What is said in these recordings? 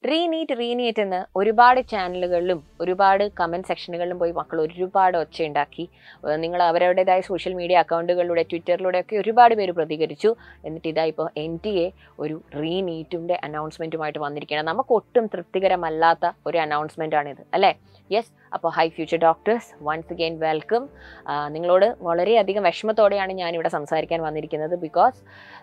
റീനീറ്റ് റീനീറ്റ് എന്ന് ഒരുപാട് ചാനലുകളിലും ഒരുപാട് കമൻറ്റ് സെക്ഷനുകളിലും പോയി മക്കൾ ഒരുപാട് ഒച്ചയുണ്ടാക്കി ഏഹ് നിങ്ങൾ അവരവരുടേതായ സോഷ്യൽ മീഡിയ അക്കൗണ്ടുകളിലൂടെ ട്വിറ്ററിലൂടെ ഒക്കെ ഒരുപാട് പേര് പ്രതികരിച്ചു എന്നിട്ട് ഇതാ ഇപ്പോൾ എൻ ടി എ ഒരു റീനീറ്റിൻ്റെ അനൗൺസ്മെൻറ്റുമായിട്ട് വന്നിരിക്കുകയാണ് നമുക്ക് ഒട്ടും തൃപ്തികരമല്ലാത്ത ഒരു അനൗൺസ്മെൻ്റ് ആണിത് അല്ലേ യെസ് അപ്പോൾ hi future doctors once again welcome നിങ്ങളോട് വളരെയധികം വിഷമത്തോടെയാണ് ഞാനിവിടെ സംസാരിക്കാൻ വന്നിരിക്കുന്നത് ബിക്കോസ്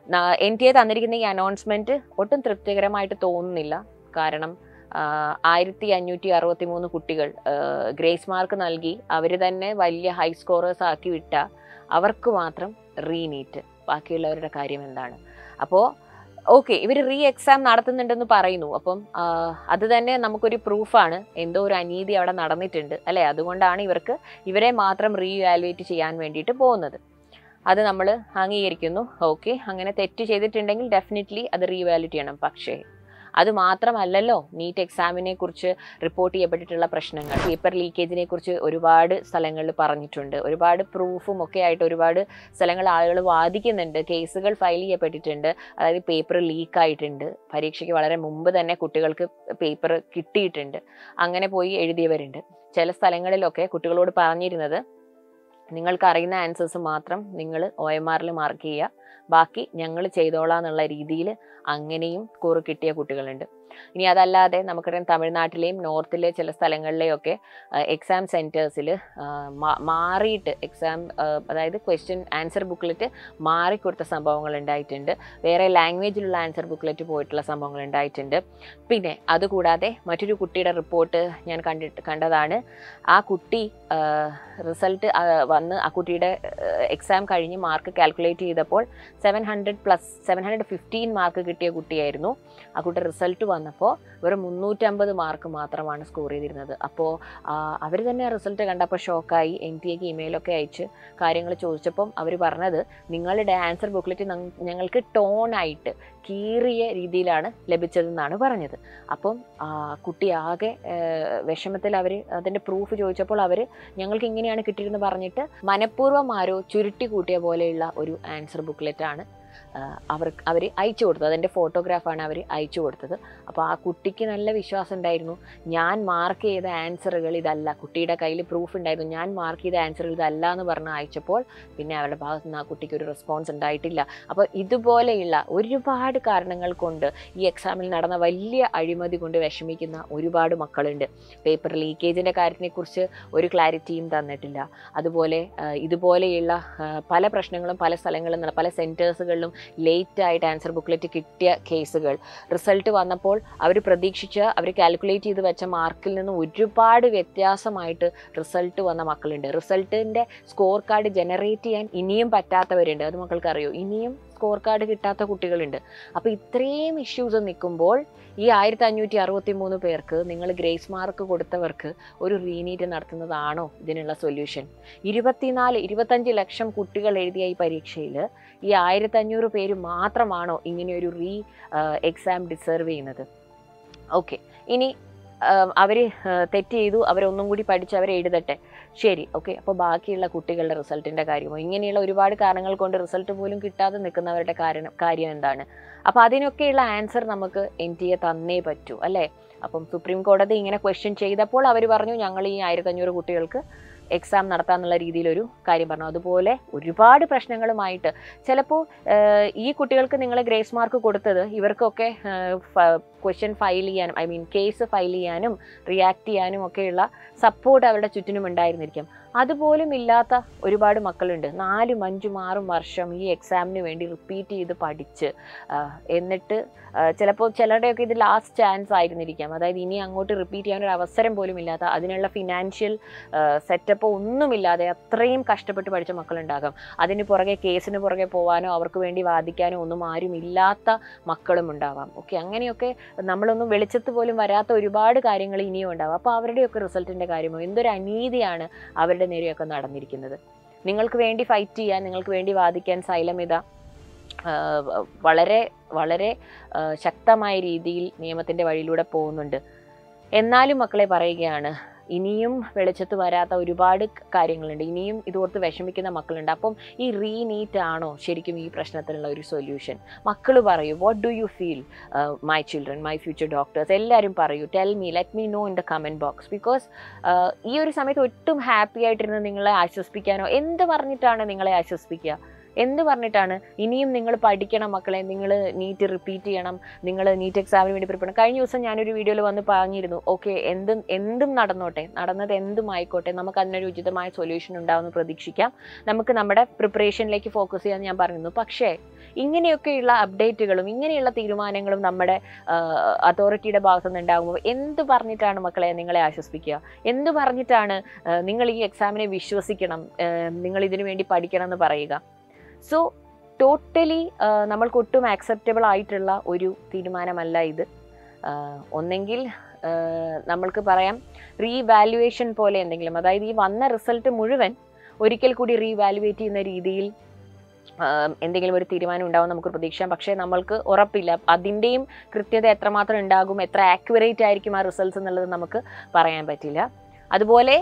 എൻ ടി എ തന്നിരിക്കുന്ന ഈ അനൗൺസ്മെൻറ്റ് ഒട്ടും തൃപ്തികരമായിട്ട് തോന്നുന്നില്ല കാരണം ആയിരത്തി അഞ്ഞൂറ്റി അറുപത്തി മൂന്ന് കുട്ടികൾ ഗ്രേസ് മാർക്ക് നൽകി അവർ തന്നെ വലിയ ഹൈ സ്കോറേഴ്സ് ആക്കി വിട്ട അവർക്ക് മാത്രം റീനീറ്റ് ബാക്കിയുള്ളവരുടെ കാര്യം എന്താണ് അപ്പോൾ ഓക്കെ ഇവർ റീ എക്സാം നടത്തുന്നുണ്ടെന്ന് പറയുന്നു അപ്പം ആ, അത് തന്നെ നമുക്കൊരു പ്രൂഫാണ് എന്തോ ഒരു അനീതി അവിടെ നടന്നിട്ടുണ്ട് അല്ലേ അതുകൊണ്ടാണ് ഇവർക്ക് ഇവരെ മാത്രം റീ വാലുവേറ്റ് ചെയ്യാൻ വേണ്ടിയിട്ട് പോകുന്നത് അത് നമ്മൾ അംഗീകരിക്കുന്നു ഓക്കെ അങ്ങനെ തെറ്റ് ചെയ്തിട്ടുണ്ടെങ്കിൽ ഡെഫിനറ്റ്ലി അത് റീവാലുവേറ്റ് ചെയ്യണം പക്ഷേ അത് മാത്രമല്ലല്ലോ നീറ്റ് എക്സാമിനെ കുറിച്ച് റിപ്പോർട്ട് ചെയ്യപ്പെട്ടിട്ടുള്ള പ്രശ്നങ്ങൾ പേപ്പർ ലീക്കേജിനെ കുറിച്ച് ഒരുപാട് സ്ഥലങ്ങളിൽ പറഞ്ഞിട്ടുണ്ട് ഒരുപാട് പ്രൂഫും ഒക്കെ ആയിട്ട് ഒരുപാട് സ്ഥലങ്ങൾ ആളുകൾ വാദിക്കുന്നുണ്ട് കേസുകൾ ഫയൽ ചെയ്യപ്പെട്ടിട്ടുണ്ട് അതായത് പേപ്പർ ലീക്ക് ആയിട്ടുണ്ട് പരീക്ഷയ്ക്ക് വളരെ മുമ്പ് തന്നെ കുട്ടികൾക്ക് പേപ്പർ കിട്ടിയിട്ടുണ്ട് അങ്ങനെ പോയി എഴുതിയവരുണ്ട് ചില സ്ഥലങ്ങളിലൊക്കെ കുട്ടികളോട് പറഞ്ഞിരുന്നത് നിങ്ങൾക്ക് അറിയുന്ന ആൻസേഴ്സ് മാത്രം നിങ്ങൾ ഒ എം ആറിൽ മാർക്ക് ചെയ്യുക ബാക്കി ഞങ്ങൾ ചെയ്തോളാം എന്നുള്ള രീതിയിൽ അങ്ങനെയും സ്കോർ കിട്ടിയ കുട്ടികളുണ്ട് ഇനി അതല്ലാതെ നമുക്കറിയാം തമിഴ്നാട്ടിലെയും നോർത്തിലെ ചില സ്ഥലങ്ങളിലെയൊക്കെ എക്സാം സെൻറ്റേഴ്സിൽ മാറിയിട്ട് എക്സാം അതായത് ക്വസ്റ്റ്യൻ ആൻസർ ബുക്ക്ലെറ്റ് മാറിക്കൊടുത്ത സംഭവങ്ങൾ ഉണ്ടായിട്ടുണ്ട് വേറെ ലാംഗ്വേജിലുള്ള ആൻസർ ബുക്ക്ലെറ്റ് പോയിട്ടുള്ള സംഭവങ്ങൾ ഉണ്ടായിട്ടുണ്ട് പിന്നെ അതുകൂടാതെ മറ്റൊരു കുട്ടിയുടെ റിപ്പോർട്ട് ഞാൻ കണ്ടിട്ട് കണ്ടതാണ് ആ കുട്ടി റിസൾട്ട് വന്ന് ആ കുട്ടിയുടെ എക്സാം കഴിഞ്ഞ് മാർക്ക് കാൽക്കുലേറ്റ് ചെയ്തപ്പോൾ seven hundred plus seven hundred fifteen mark കിട്ടിയ കുട്ടിയായിരുന്നു ആ കുട്ടി റിസൾട്ട് വന്നപ്പോൾ വെറും മുന്നൂറ്റമ്പത് മാർക്ക് മാത്രമാണ് സ്കോർ ചെയ്തിരുന്നത് അപ്പോൾ അവർ തന്നെ റിസൾട്ട് കണ്ടപ്പോൾ ഷോക്കായി എൻ ടി എക്ക് ഇമെയിലൊക്കെ അയച്ച് കാര്യങ്ങൾ ചോദിച്ചപ്പം അവർ പറഞ്ഞത് നിങ്ങളുടെ ആൻസർ ബുക്ക്ലെറ്റ് ഞങ്ങൾക്ക് ടോണായിട്ട് കീറിയ രീതിയിലാണ് ലഭിച്ചതെന്നാണ് പറഞ്ഞത് അപ്പം ആ, കുട്ടി ആകെ ഏഹ്, വിഷമത്തിൽ അവർ അതിൻ്റെ പ്രൂഫ് ചോദിച്ചപ്പോൾ അവർ ഞങ്ങൾക്ക് ഇങ്ങനെയാണ് കിട്ടിയിരുന്നത് പറഞ്ഞിട്ട് മനഃപൂർവ്വം ആരോ ചുരുട്ടി കൂട്ടിയ പോലെയുള്ള ഒരു ആൻസർ ബുക്ക്ലെറ്റ് ആണ് അവർ അവർ അയച്ചു കൊടുത്തത് അതിൻ്റെ ഫോട്ടോഗ്രാഫാണ് അവർ അയച്ചു കൊടുത്തത് അപ്പോൾ ആ കുട്ടിക്ക് നല്ല വിശ്വാസം ഉണ്ടായിരുന്നു ഞാൻ മാർക്ക് ചെയ്ത ആൻസറുകൾ ഇതല്ല കുട്ടിയുടെ കയ്യിൽ പ്രൂഫ് ഉണ്ടായിരുന്നു ഞാൻ മാർക്ക് ചെയ്ത ആൻസറുകൾ ഇതല്ല എന്ന് പറഞ്ഞ് അയച്ചപ്പോൾ പിന്നെ അവരുടെ ഭാഗത്ത് നിന്ന് ആ കുട്ടിക്ക് ഒരു റെസ്പോൺസ് ഉണ്ടായിട്ടില്ല അപ്പോൾ ഇതുപോലെയുള്ള ഒരുപാട് കാരണങ്ങൾ കൊണ്ട് ഈ എക്സാമിൽ നടന്ന വലിയ അഴിമതി കൊണ്ട് വിഷമിക്കുന്ന ഒരുപാട് മക്കളുണ്ട് പേപ്പർ ലീക്കേജിൻ്റെ കാര്യത്തിനെക്കുറിച്ച് ഒരു ക്ലാരിറ്റിയും തന്നിട്ടില്ല അതുപോലെ ആ, ഇതുപോലെയുള്ള ആ, പല പ്രശ്നങ്ങളും പല സ്ഥലങ്ങളിൽ നട- പല സെൻറ്റേഴ്സുകളിലും ലേറ്റ് ആയിട്ട് ആൻസർ ബുക്ക്ലെറ്റ് കിട്ടിയ കേസുകൾ റിസൾട്ട് വന്നപ്പോൾ അവർ പ്രതീക്ഷിച്ച അവർ കാൽക്കുലേറ്റ് ചെയ്ത് വെച്ച മാർക്കിൽ നിന്ന് ഒരുപാട് വ്യത്യാസമായിട്ട് റിസൾട്ട് വന്ന മക്കളുണ്ട് റിസൾട്ടിൻ്റെ സ്കോർ കാർഡ് ജനറേറ്റ് ചെയ്യാൻ ഇനിയും പറ്റാത്തവരുണ്ട് അത് മക്കൾക്ക് അറിയോ ഇനിയും സ്കോർ കാർഡ് കിട്ടാത്ത കുട്ടികളുണ്ട് അപ്പോൾ ഇത്രയും ഇഷ്യൂസ് നിൽക്കുമ്പോൾ ഈ ആയിരത്തി അഞ്ഞൂറ്റി അറുപത്തി മൂന്ന് പേർക്ക് നിങ്ങൾ ഗ്രേസ് മാർക്ക് കൊടുത്തവർക്ക് ഒരു റീനീറ്റ് നടത്തുന്നതാണോ ഇതിനുള്ള സൊല്യൂഷൻ ഇരുപത്തിനാല് ഇരുപത്തഞ്ച് ലക്ഷം കുട്ടികൾ എഴുതിയ ഈ പരീക്ഷയിൽ ഈ ആയിരത്തി അഞ്ഞൂറ് പേര് മാത്രമാണോ ഇങ്ങനെയൊരു റീ എക്സാം ഡിസേർവ് ചെയ്യുന്നത് ഓക്കെ ഇനി അവർ തെറ്റ് ചെയ്തു അവരൊന്നും കൂടി പഠിച്ച് അവർ എഴുതട്ടെ ശരി ഓക്കെ അപ്പോൾ ബാക്കിയുള്ള കുട്ടികളുടെ റിസൾട്ടിൻ്റെ കാര്യമോ ഇങ്ങനെയുള്ള ഒരുപാട് കാരണങ്ങൾ കൊണ്ട് റിസൾട്ട് പോലും കിട്ടാതെ നിൽക്കുന്നവരുടെ കാരണം കാര്യം എന്താണ് അപ്പോൾ അതിനൊക്കെയുള്ള ആൻസർ നമുക്ക് എൻ ടി എ തന്നേ പറ്റൂ അല്ലേ അപ്പം സുപ്രീം കോടതി ഇങ്ങനെ ക്വസ്റ്റ്യൻ ചെയ്തപ്പോൾ അവർ പറഞ്ഞു ഞങ്ങൾ ഈ ആയിരത്തഞ്ഞൂറ് കുട്ടികൾക്ക് എക്സാം നടത്താമെന്നുള്ള രീതിയിലൊരു കാര്യം പറഞ്ഞു അതുപോലെ ഒരുപാട് പ്രശ്നങ്ങളുമായിട്ട് ചിലപ്പോൾ ഈ കുട്ടികൾക്ക് നിങ്ങൾ ഗ്രേസ് മാർക്ക് കൊടുത്തത് ഇവർക്കൊക്കെ ക്വസ്റ്റ്യൻ ഫയൽ ചെയ്യാനും ഐ മീൻ കേസ് ഫയൽ ചെയ്യാനും റിയാക്ട് ചെയ്യാനും ഒക്കെയുള്ള സപ്പോർട്ട് അവരുടെ ചുറ്റിനും ഉണ്ടായിരുന്നിരിക്കും അതുപോലും ഇല്ലാത്ത ഒരുപാട് മക്കളുണ്ട് നാലും അഞ്ചും ആറും വർഷം ഈ എക്സാമിന് വേണ്ടി റിപ്പീറ്റ് ചെയ്ത് പഠിച്ച് ആ, എന്നിട്ട് ചിലപ്പോൾ ചിലരുടെയൊക്കെ ഇത് ലാസ്റ്റ് ചാൻസ് ആയിരുന്നിരിക്കാം അതായത് ഇനി അങ്ങോട്ട് റിപ്പീറ്റ് ചെയ്യാനൊരു അവസരം പോലും ഇല്ലാത്ത അതിനുള്ള ഫിനാൻഷ്യൽ സെറ്റപ്പ് ഒന്നുമില്ലാതെ അത്രയും കഷ്ടപ്പെട്ട് പഠിച്ച മക്കളുണ്ടാകാം അതിന് പുറകെ കേസിന് പുറകെ പോകാനോ അവർക്ക് വേണ്ടി വാദിക്കാനോ ഒന്നും ആരും ഇല്ലാത്ത മക്കളും ഉണ്ടാവാം ഓക്കെ അങ്ങനെയൊക്കെ നമ്മളൊന്നും വെളിച്ചത്ത് പോലും വരാത്ത ഒരുപാട് കാര്യങ്ങൾ ഇനിയും ഉണ്ടാവും അപ്പോൾ അവരുടെയൊക്കെ റിസൾട്ടിൻ്റെ കാര്യമോ എന്തൊരു അനീതിയാണ് അവരുടെ നേരെയൊക്കെ നടന്നിരിക്കുന്നത് നിങ്ങൾക്ക് വേണ്ടി ഫൈറ്റ് ചെയ്യാൻ നിങ്ങൾക്ക് വേണ്ടി വാദിക്കാൻ സൈലമിത ആഹ് വളരെ വളരെ ആഹ് ശക്തമായ രീതിയിൽ നിയമത്തിൻ്റെ വഴിയിലൂടെ പോകുന്നുണ്ട് എന്നാലും മക്കളെ പറയുകയാണ് ഇനിയും വെളിച്ചത്ത് വരാത്ത ഒരുപാട് കാര്യങ്ങളുണ്ട് ഇനിയും ഇതോർത്ത് വിഷമിക്കുന്ന മക്കളുണ്ട് അപ്പം ഈ റീനീറ്റ് ആണോ ശരിക്കും ഈ പ്രശ്നത്തിനുള്ള ഒരു സൊല്യൂഷൻ മക്കൾ പറയൂ what do you feel my children my future doctors എല്ലാവരും പറയൂ tell me let me know in the comment box because ഈ ഒരു സമയത്ത് ഒട്ടും ഹാപ്പി ആയിട്ടിരുന്ന് നിങ്ങളെ ആശ്വസിപ്പിക്കാനോ എന്ത് പറഞ്ഞിട്ടാണ് നിങ്ങളെ ആശ്വസിപ്പിക്കുക എന്ത് പറഞ്ഞിട്ടാണ് ഇനിയും നിങ്ങൾ പഠിക്കണം മക്കളെ നിങ്ങൾ നീറ്റ് റിപ്പീറ്റ് ചെയ്യണം നിങ്ങൾ നീറ്റ് എക്സാമിന് വേണ്ടി പ്രിപ്പയർ കഴിഞ്ഞ ദിവസം ഞാനൊരു വീഡിയോയിൽ വന്ന് പറഞ്ഞിരുന്നു ഓക്കെ എന്തും എന്തും നടന്നോട്ടെ നടന്നത് എന്തും ആയിക്കോട്ടെ നമുക്ക് അതിനൊരു ഉചിതമായ സൊല്യൂഷൻ ഉണ്ടാവുമെന്ന് പ്രതീക്ഷിക്കാം നമുക്ക് നമ്മുടെ പ്രിപ്പറേഷനിലേക്ക് ഫോക്കസ് ചെയ്യാൻ ഞാൻ പറഞ്ഞിരുന്നു പക്ഷേ ഇങ്ങനെയൊക്കെയുള്ള അപ്ഡേറ്റുകളും ഇങ്ങനെയുള്ള തീരുമാനങ്ങളും നമ്മുടെ അതോറിറ്റിയുടെ ഭാഗത്തു നിന്ന് ഉണ്ടാകുമ്പോൾ എന്ത് പറഞ്ഞിട്ടാണ് മക്കളെ നിങ്ങളെ ആശ്വസിപ്പിക്കുക എന്ത് പറഞ്ഞിട്ടാണ് ആ, നിങ്ങൾ ഈ എക്സാമിനെ വിശ്വസിക്കണം ആ, നിങ്ങൾ ഇതിനു വേണ്ടി പഠിക്കണം എന്ന് പറയുക സോ ടോട്ടലി നമ്മൾക്ക് ഒട്ടും ആക്സെപ്റ്റബിൾ ആയിട്ടുള്ള ഒരു തീരുമാനമല്ല ഇത് ആ, ഒന്നെങ്കിൽ ആ, നമ്മൾക്ക് പറയാം റീവാലുവേഷൻ പോലെ എന്തെങ്കിലും അതായത് ഈ വന്ന റിസൾട്ട് മുഴുവൻ ഒരിക്കൽ കൂടി റീവാലുവേറ്റ് ചെയ്യുന്ന രീതിയിൽ ആ, എന്തെങ്കിലും ഒരു തീരുമാനം ഉണ്ടാവും നമുക്ക് പ്രതീക്ഷിക്കാം പക്ഷേ നമ്മൾക്ക് ഉറപ്പില്ല അതിൻ്റെയും കൃത്യത എത്രമാത്രം ഉണ്ടാകും എത്ര ആക്യുറേറ്റ് ആയിരിക്കും ആ റിസൾട്ട്സ് എന്നുള്ളത് നമുക്ക് പറയാൻ പറ്റില്ല അതുപോലെ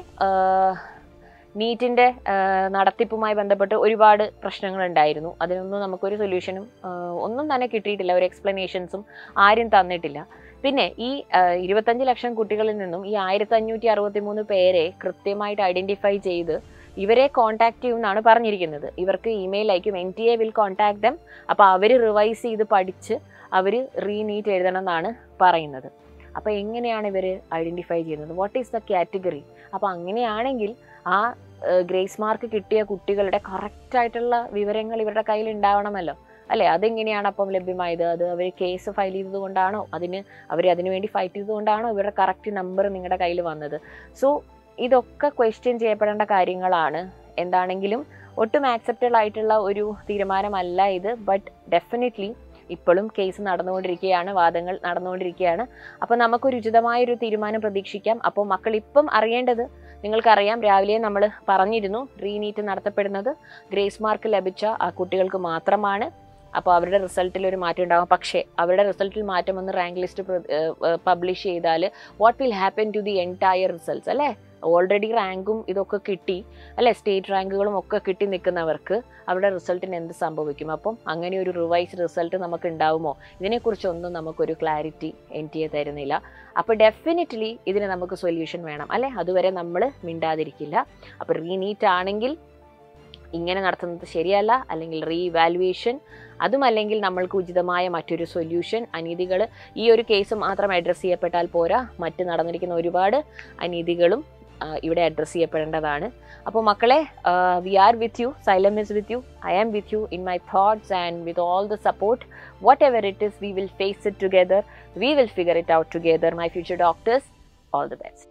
നീറ്റിൻ്റെ നടത്തിപ്പുമായി ബന്ധപ്പെട്ട് ഒരുപാട് പ്രശ്നങ്ങളുണ്ടായിരുന്നു അതിനൊന്നും നമുക്കൊരു സൊല്യൂഷനും ഒന്നും തന്നെ കിട്ടിയിട്ടില്ല ഒരു എക്സ്പ്ലനേഷൻസും ആരും തന്നിട്ടില്ല പിന്നെ ഈ ആ, ഇരുപത്തഞ്ച് ലക്ഷം കുട്ടികളിൽ നിന്നും ഈ ആയിരത്തി അഞ്ഞൂറ്റി അറുപത്തി മൂന്ന് പേരെ കൃത്യമായിട്ട് ഐഡന്റിഫൈ ചെയ്ത് ഇവരെ കോൺടാക്ട് ചെയ്യുമെന്നാണ് പറഞ്ഞിരിക്കുന്നത് ഇവർക്ക് ഇമെയിൽ അയക്കും N T A will contact them അപ്പോൾ അവർ റിവൈസ് ചെയ്ത് പഠിച്ച് അവർ റീനീറ്റ് എഴുതണം എന്നാണ് പറയുന്നത് അപ്പോൾ എങ്ങനെയാണ് ഇവർ ഐഡന്റിഫൈ ചെയ്യുന്നത് വാട്ട് ഈസ് ദ കാറ്റഗറി അപ്പോൾ അങ്ങനെയാണെങ്കിൽ ആ ഗ്രേസ് മാർക്ക് കിട്ടിയ കുട്ടികളുടെ കറക്റ്റ് ആയിട്ടുള്ള വിവരങ്ങൾ ഇവരുടെ കയ്യിൽ ഉണ്ടാവണമല്ലോ അല്ലേ അതെങ്ങനെയാണ് അപ്പം ലഭ്യമായത് അത് അവർ കേസ് ഫയൽ ചെയ്തത് കൊണ്ടാണോ അതിന് അവർ അതിനുവേണ്ടി ഫൈറ്റ് ചെയ്തത് കൊണ്ടാണോ ഇവരുടെ കറക്റ്റ് നമ്പർ നിങ്ങളുടെ കയ്യിൽ വന്നത് സോ ഇതൊക്കെ ക്വസ്റ്റ്യൻ ചെയ്യപ്പെടേണ്ട കാര്യങ്ങളാണ് എന്താണെങ്കിലും ഒട്ടും ആക്സെപ്റ്റബിൾ ആയിട്ടുള്ള ഒരു തീരുമാനമല്ല ഇത് ബട്ട് ഡെഫിനറ്റ്ലി ഇപ്പോഴും കേസ് നടന്നുകൊണ്ടിരിക്കുകയാണ് വാദങ്ങൾ നടന്നുകൊണ്ടിരിക്കുകയാണ് അപ്പോൾ നമുക്കൊരു ഉചിതമായൊരു തീരുമാനം പ്രതീക്ഷിക്കാം അപ്പോൾ മക്കൾ ഇപ്പം അറിയേണ്ടത് നിങ്ങൾക്കറിയാം രാവിലെ നമ്മൾ പറഞ്ഞിരുന്നു റീനീറ്റ് നടത്തപ്പെടുന്നത് ഗ്രേസ് മാർക്ക് ലഭിച്ച ആ കുട്ടികൾക്ക് മാത്രമാണ് അപ്പോൾ അവരുടെ റിസൾട്ടിൽ ഒരു മാറ്റം ഉണ്ടാകും പക്ഷേ അവരുടെ റിസൾട്ടിൽ മാറ്റം വന്ന് റാങ്ക് ലിസ്റ്റ് പബ്ലിഷ് ചെയ്താൽ what will happen to the entire results അല്ലേ ഓൾറെഡി റാങ്കും ഇതൊക്കെ കിട്ടി അല്ലെ സ്റ്റേറ്റ് റാങ്കുകളും ഒക്കെ കിട്ടി നിൽക്കുന്നവർക്ക് അവരുടെ റിസൾട്ടിന് എന്ത് സംഭവിക്കും അപ്പം അങ്ങനെ ഒരു റിവൈസ് റിസൾട്ട് നമുക്ക് ഉണ്ടാവുമോ ഇതിനെക്കുറിച്ചൊന്നും നമുക്കൊരു ക്ലാരിറ്റി എൻ ടി എ തരുന്നില്ല അപ്പോൾ ഡെഫിനറ്റ്ലി ഇതിന് നമുക്ക് സൊല്യൂഷൻ വേണം അല്ലെ അതുവരെ നമ്മൾ മിണ്ടാതിരിക്കില്ല അപ്പോൾ റീനീറ്റ് ആണെങ്കിൽ ഇങ്ങനെ നടത്തുന്നത് ശരിയല്ല അല്ലെങ്കിൽ റീ ഇവാലുവേഷൻ അതുമല്ലെങ്കിൽ നമ്മൾക്ക് ഉചിതമായ മറ്റൊരു സൊല്യൂഷൻ അനീതികൾ ഈ ഒരു കേസ് മാത്രം അഡ്രസ്സ് ചെയ്യപ്പെട്ടാൽ പോരാ മറ്റ് നടന്നിരിക്കുന്ന ഒരുപാട് അനീതികളും ആ, ഇവിടെ അഡ്രസ്സ് ചെയ്യപ്പെടേണ്ടതാണ് അപ്പോൾ മക്കളെ we are with you Xylem is with you I am with you in my thoughts and with all the support whatever it is we will face it together we will figure it out together my future doctors all the best